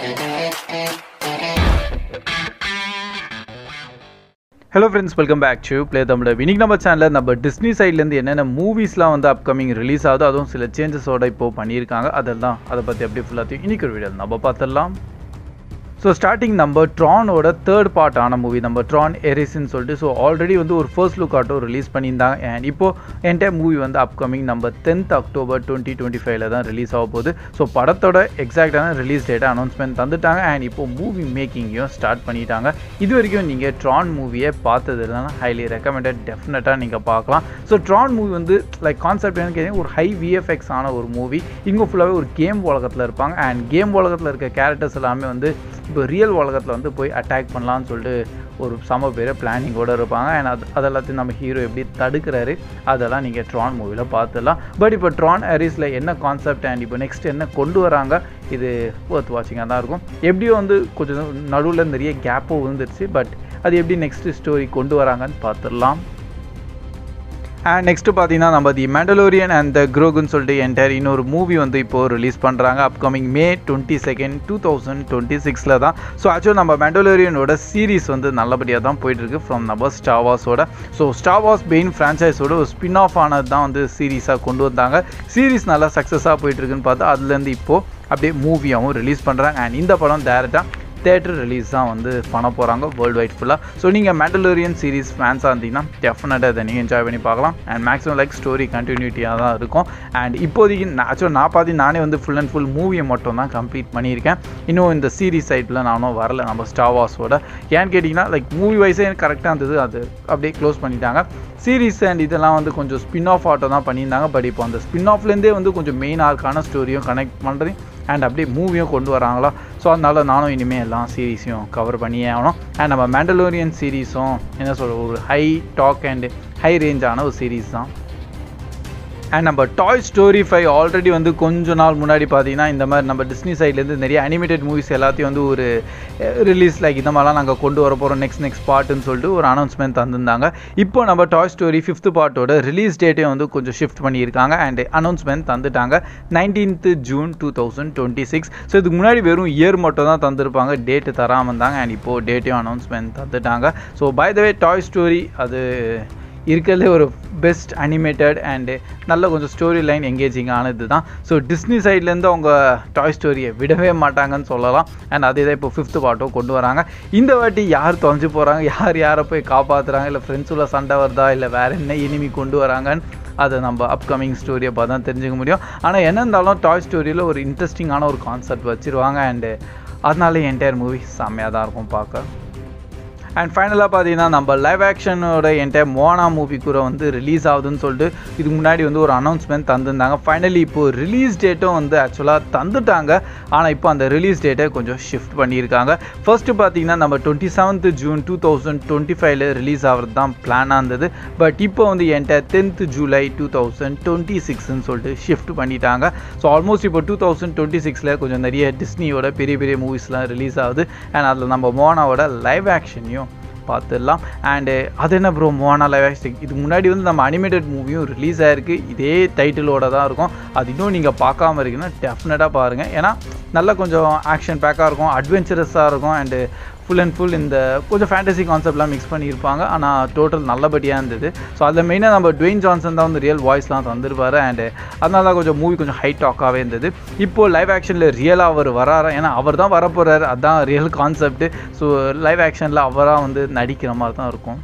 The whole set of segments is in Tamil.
hello friends welcome back to play Tamil இன்னைக்கு நம்ம சேனலில் நம்ம டிஸ்னி சைட்லேருந்து என்னென்ன மூவிஸ்லாம் வந்து அப்கமிங் ரிலீஸ் ஆகுதோ அதுவும் சில சேஞ்சஸோட இப்போ பண்ணியிருக்காங்க அதெல்லாம் அதை பற்றி எப்படி ஃபுல்லாத்தையும் இன்னைக்கு ஒரு வீடியோ நம்ம பார்த்துடலாம் ஸோ ஸ்டார்டிங் நம்ம ட்ரானோட தேர்ட் பார்ட் ஆன மூவி நம்ம ட்ரான் எரிஸ்ன்னு சொல்லிட்டு ஸோ ஆல்ரெடி வந்து ஒரு ஃபர்ஸ்ட் லுக் ஆட்டோ ரிலீஸ் பண்ணியிருந்தாங்க அண்ட் இப்போது என்டையர் மூவி வந்து அப்கமிங் நம்ம டென்த் அக்டோபர் டுவெண்ட்டி டுவெண்ட்டி ஃபைவ்ல தான் ரிலீஸ் ஆக போகுது ஸோ படத்தோட எக்ஸாக்டான ரிலீஸ் டேட்டை அனௌன்ஸ்மெண்ட் தந்துட்டாங்க அண்ட் இப்போது மூவி மேக்கிங்கையும் ஸ்டார்ட் பண்ணிட்டாங்க இது வரைக்கும் நீங்கள் ட்ரான் மூவியை பார்த்தது இல்லைன்னா ஹைலி ரெக்கமெண்டட் டெஃபினட்டாக நீங்கள் பார்க்கலாம் ஸோ ட்ரான் மூவி வந்து லைக் கான்செப்ட் என்னன்னு கேட்டீங்கன்னா ஒரு ஹை விஎஃப்எக்ஸ் ஆன ஒரு மூவி இங்கே ஃபுல்லாகவே ஒரு கேம் உலகத்தில் இருப்பாங்க அண்ட் கேம் உலகத்தில் இருக்க கேரக்டர்ஸ் எல்லாமே வந்து இப்போ ரியல் உலகத்தில் வந்து போய் அட்டாக் பண்ணலான்னு சொல்லிட்டு ஒரு சம பேர் பிளானிங்கோடு இருப்பாங்க அண்ட் அது அதெல்லாத்தையும் நம்ம ஹீரோ எப்படி தடுக்கிறாரு அதெல்லாம் நீங்கள் ட்ரான் மூவியில் பார்த்துடலாம் பட் இப்போ ட்ரான் ஹாரிஸில் என்ன கான்செப்ட் அண்ட் இப்போ நெக்ஸ்ட் என்ன கொண்டு வராங்க இது ஒர்த் வாட்சிங்காக தான் இருக்கும் எப்படியோ வந்து கொஞ்சம் நடுவில் நிறைய கேப்பும் விழுந்துருச்சு பட் அது எப்படி நெக்ஸ்ட் ஸ்டோரி கொண்டு வராங்கன்னு பார்த்துடலாம் அண்ட் நெக்ஸ்ட்டு பார்த்தீங்கன்னா நம்ம தி மெண்டலோரியன் அண்ட் த குரோகுன்னு சொல்லிட்டு என்டையர் இன்னொரு மூவி வந்து இப்போது ரிலீஸ் பண்ணுறாங்க upcoming May twenty second two thousand twenty சிக்ஸில் தான் ஸோ ஆக்சுவலாக நம்ம மெண்டலோரியனோட சீரிஸ் வந்து நல்லபடியாக தான் போயிட்டுருக்கு ஃப்ரம் நம்ம ஸ்டாவாஸோட ஸோ ஸ்டாவாஸ் பெயின் ஃப்ரான்ச்சைஸோட ஒரு ஸ்பின் ஆஃப் ஆனது தான் வந்து சீரீஸாக கொண்டு வந்தாங்க சீரிஸ் நல்லா சக்ஸஸாக போயிட்டுருக்குன்னு பார்த்தா அதுலேருந்து இப்போது அப்படியே மூவியாகவும் ரிலீஸ் பண்ணுறாங்க அண்ட் இந்த படம் டேரெக்டாக தேட்டர் ரிலீஸ் தான் வந்து பண்ண போகிறாங்க வேர்ல்டு வைட் ஃபுல்லாக ஸோ நீங்கள் மேண்டலோரியன் சீரிஸ் ஃபேன்ஸாக இருந்தீங்கன்னா டெஃபினட்டாக இதை நீங்கள் என்ஜாய் பண்ணி பார்க்கலாம் அண்ட் மேக்ஸிமம் லைக் ஸ்டோரி கண்டினியூட்டியாக தான் இருக்கும் அண்ட் இப்போதைக்கு ஆக்சுவலாக நான் பார்த்து நானே வந்து ஃபுல் அண்ட் ஃபுல் மூவியை மட்டும் தான் கம்ப்ளீட் பண்ணியிருக்கேன் இன்னும் இந்த சீரிஸ் சைட்டில் நானும் வரல நம்ம ஸ்டாவாஸோட ஏன்னு கேட்டிங்கன்னா லைக் மூவி வைஸே கரெக்டாக இருந்தது அது அப்படியே க்ளோஸ் பண்ணிட்டாங்க சீரிஸ் அண்ட் இதெல்லாம் வந்து கொஞ்சம் ஸ்பின் ஆஃப் ஆட்டோ தான் பண்ணியிருந்தாங்க பட் இப்போ அந்த ஸ்பின் ஆஃப்லேருந்தே வந்து கொஞ்சம் மெயின் ஆர்க்கான ஸ்டோரியும் கனெக்ட் பண்ணுறது அண்ட் அப்படியே மூவியும் கொண்டு வராங்களா ஸோ அதனால நானும் இனிமேல் எல்லா சீரீஸையும் கவர் பண்ணியே ஆகணும் அண்ட் நம்ம மேண்டலோரியன் சீரீஸும் என்ன சொல்ற ஒரு ஹை டாக் அண்ட் ஹை ரேஞ்சான ஒரு சீரீஸ் தான் அண்ட் நம்ம டாய் ஸ்டோரி ஃபைவ் ஆல்ரெடி வந்து கொஞ்ச நாள் முன்னாடி பார்த்தீங்கன்னா இந்த மாதிரி நம்ம டிஸ்னி சைட்லேருந்து நிறைய அனிமேட்டட் மூவிஸ் எல்லாத்தையும் வந்து ஒரு ரிலீஸ் லைக் இந்த மாதிரிலாம் நாங்கள் கொண்டு வர போகிறோம் நெக்ஸ்ட் நெக்ஸ்ட் பார்ட்டுன்னு சொல்லிட்டு ஒரு அனௌன்ஸ்மெண்ட் தந்திருந்தாங்க இப்போ நம்ம டாய் ஸ்டோரி ஃபிஃப்த் பார்ட்டோட ரிலீஸ் டேட்டையும் வந்து கொஞ்சம் ஷிஃப்ட் பண்ணியிருக்காங்க அண்ட் அனௌன்ஸ்மெண்ட் தந்துட்டாங்க nineteenth June two thousand twenty six so இதுக்கு முன்னாடி வெறும் இயர் மட்டும் தான் தந்திருப்பாங்க டேட்டு தராமல் இருந்தாங்க அண்ட் இப்போது டேட்டையும் அனௌன்ஸ்மெண்ட் தந்துட்டாங்க so by the way Toy Story அது இருக்கிறதுலே ஒரு பெஸ்ட் அனிமேட்டட் அண்டு நல்ல கொஞ்சம் ஸ்டோரி லைன் எங்கேஜிங் ஆனது தான் ஸோ டிஸ்னி சைட்லேருந்து அவங்க டாய் ஸ்டோரியை விடவே மாட்டாங்கன்னு சொல்லலாம் அண்ட் அதே தான் இப்போ ஃபிஃப்த் பார்ட்டும் கொண்டு வராங்க இந்த வாட்டி யார் தொலைஞ்சு போகிறாங்க யார் யாரை போய் காப்பாற்றுறாங்க இல்லை ஃப்ரெண்ட்ஸுள்ள சண்டை வருதா இல்லை வேறு என்ன இனிமி கொண்டு வராங்கன்னு அதை நம்ம அப்கமிங் ஸ்டோரியை பார்த்து தான் தெரிஞ்சுக்க முடியும் ஆனால் என்ன இருந்தாலும் டாய் ஸ்டோரியில் ஒரு இன்ட்ரெஸ்டிங்கான ஒரு கான்செப்ட் வச்சுருவாங்க அண்டு அதனால என்டையர் மூவி செம்மையாக தான் இருக்கும் பார்க்க அண்ட் ஃபைனலாக பார்த்தீங்கன்னா நம்ம லைவ் ஆக்ஷனோட என்டையர் மோனா மூவி கூட வந்து ரிலீஸ் ஆகுதுன்னு சொல்லிட்டு இதுக்கு முன்னாடி வந்து ஒரு அனௌன்ஸ்மெண்ட் தந்திருந்தாங்க ஃபைனலி இப்போது ரிலீஸ் டேட்டும் வந்து ஆக்சுவலாக தந்துட்டாங்க ஆனால் இப்போ அந்த ரிலீஸ் டேட்டை கொஞ்சம் ஷிஃப்ட் பண்ணியிருக்காங்க ஃபர்ஸ்ட்டு பார்த்தீங்கன்னா நம்ம twenty seventh June two thousand twenty ஃபைவ்ல ரிலீஸ் ஆகிறது தான் பிளானாக இருந்தது பட் இப்போ வந்து entire tenth July two thousand twenty சிக்ஸ்ன்னு சொல்லிட்டு ஷிஃப்ட் பண்ணிட்டாங்க ஸோ ஆல்மோஸ்ட் இப்போ டூ தௌசண்ட் டுவெண்ட்டி சிக்ஸில் கொஞ்சம் நிறைய டிஸ்னியோட பெரிய பெரிய மூவிஸ்லாம் ரிலீஸ் ஆகுது அண்ட் அதில் நம்ம மோனாவோட லைவ் ஆக்ஷனையும் பார்த்துடலாம் அண்டு அது என்ன ப்ரோ மோனா லைவ் ஆக்ஷன் இதுக்கு முன்னாடி வந்து நம்ம அனிமேட்டட் மூவியும் ரிலீஸ் ஆகிருக்கு இதே டைட்டிலோட தான் இருக்கும் அது இன்னும் நீங்கள் பார்க்காம இருக்கீங்கன்னா டெஃபினட்டாக பாருங்கள் ஏன்னா நல்லா கொஞ்சம் ஆக்ஷன் பேக்காக இருக்கும் அட்வென்ச்சரஸாக இருக்கும் அண்டு ஃபுல் அண்ட் ஃபுல் இந்த கொஞ்சம் ஃபேண்டசி கான்செப்ட்லாம் மிக்ஸ் பண்ணியிருப்பாங்க ஆனால் டோட்டல் நல்லபடியாக இருந்தது ஸோ அதில் மெயினாக நம்ம டுவெயின் ஜான்சன் தான் வந்து ரியல் வாய்ஸ்லாம் தந்திருப்பாரு அண்டு அதனால தான் கொஞ்சம் மூவி கொஞ்சம் ஹை டாக்காகவே இருந்தது இப்போது லைவ் ஆக்ஷனில் ரியலாக அவர் வராரா ஏன்னா அவர் தான் வரப்போகிறார் அதுதான் ரியல் கான்செப்ட் ஸோ லைவ் ஆக்ஷனில் அவராக வந்து நடிக்கிற மாதிரி தான் இருக்கும்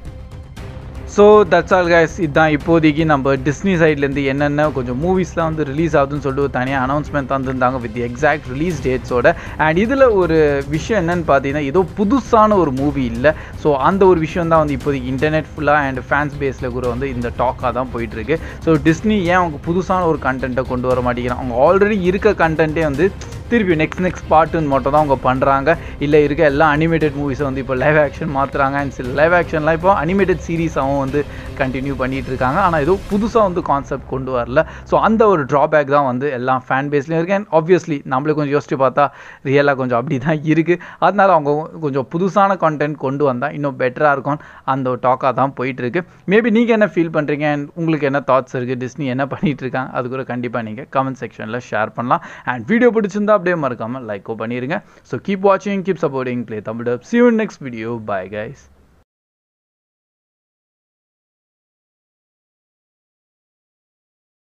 ஸோ தட்ஸ் ஆல் கைஸ் இதுதான் இப்போதைக்கு நம்ம டிஸ்னி சைட்லேருந்து என்னென்ன கொஞ்சம் மூவிஸ்லாம் வந்து ரிலீஸ் ஆகுதுன்னு சொல்லிட்டு ஒரு தனியாக அனௌன்ஸ்மெண்ட் தந்திருந்தாங்க வித் எக்ஸாக்ட் ரிலீஸ் டேட்ஸோட அண்ட் இதில் ஒரு விஷயம் என்னன்னு பார்த்தீங்கன்னா ஏதோ புதுசான ஒரு மூவி இல்லை ஸோ அந்த ஒரு விஷயம் தான் வந்து இப்போதைக்கு இன்டர்நெட் ஃபுல்லாக அண்ட் ஃபேன்ஸ் பேஸில் கூட வந்து இந்த டாக்காக தான் போயிட்டுருக்கு ஸோ டிஸ்னி ஏன் அவங்க புதுசான ஒரு கண்டென்ட்டை கொண்டு வர மாட்டேங்கிறாங்க அவங்க ஆல்ரெடி இருக்க கண்டென்ட்டே வந்து திருப்பி நெக்ஸ்ட் நெக்ஸ்ட் பார்ட்டுன்னு மட்டும் தான் அவங்க பண்ணுறாங்க இல்லை இருக்க எல்லா அனிமேட்டட் மூவிஸை வந்து இப்போ லைவ் ஆக்ஷன் மாற்றுறாங்க அண்ட் சில லைவ் ஆக்ஷன்லாம் இப்போ அனிமேட்டட் சீரீஸாகவும் வந்து கண்டினியூ பண்ணிகிட்டு இருக்காங்க ஆனால் ஏதோ புதுசாக வந்து கான்செப்ட் கொண்டு வரல ஸோ அந்த ஒரு ட்ராபேக் தான் வந்து எல்லா ஃபேன் பேஸ்லையும் இருக்குது அண்ட் ஆப்வியஸ்லி நம்மளே கொஞ்சம் யோசிச்சு பார்த்தா ரியலாக கொஞ்சம் அப்படி தான் இருக்குது அதனால அவங்க கொஞ்சம் புதுசான கான்டென்ட் கொண்டு வந்தால் இன்னும் பெட்டராக இருக்கும் அந்த ஒரு டாக்காக தான் போயிட்டுருக்கு மேபி நீங்கள் என்ன ஃபீல் பண்ணுறீங்க அண்ட் உங்களுக்கு என்ன தாட்ஸ் இருக்குது டிஸ்னி என்ன பண்ணிகிட்டு இருக்காங்க அது கூட கண்டிப்பாக நீங்கள் கமெண்ட் செக்ஷனில் ஷேர் பண்ணலாம் அண்ட் வீடியோ பிடிச்சிருந்தா பிடிச்சிருந்தா அப்படியே மறக்காமல் லைக்கோ பண்ணிடுங்க ஸோ கீப் வாட்சிங் keep supporting play Tamil see you next video bye guys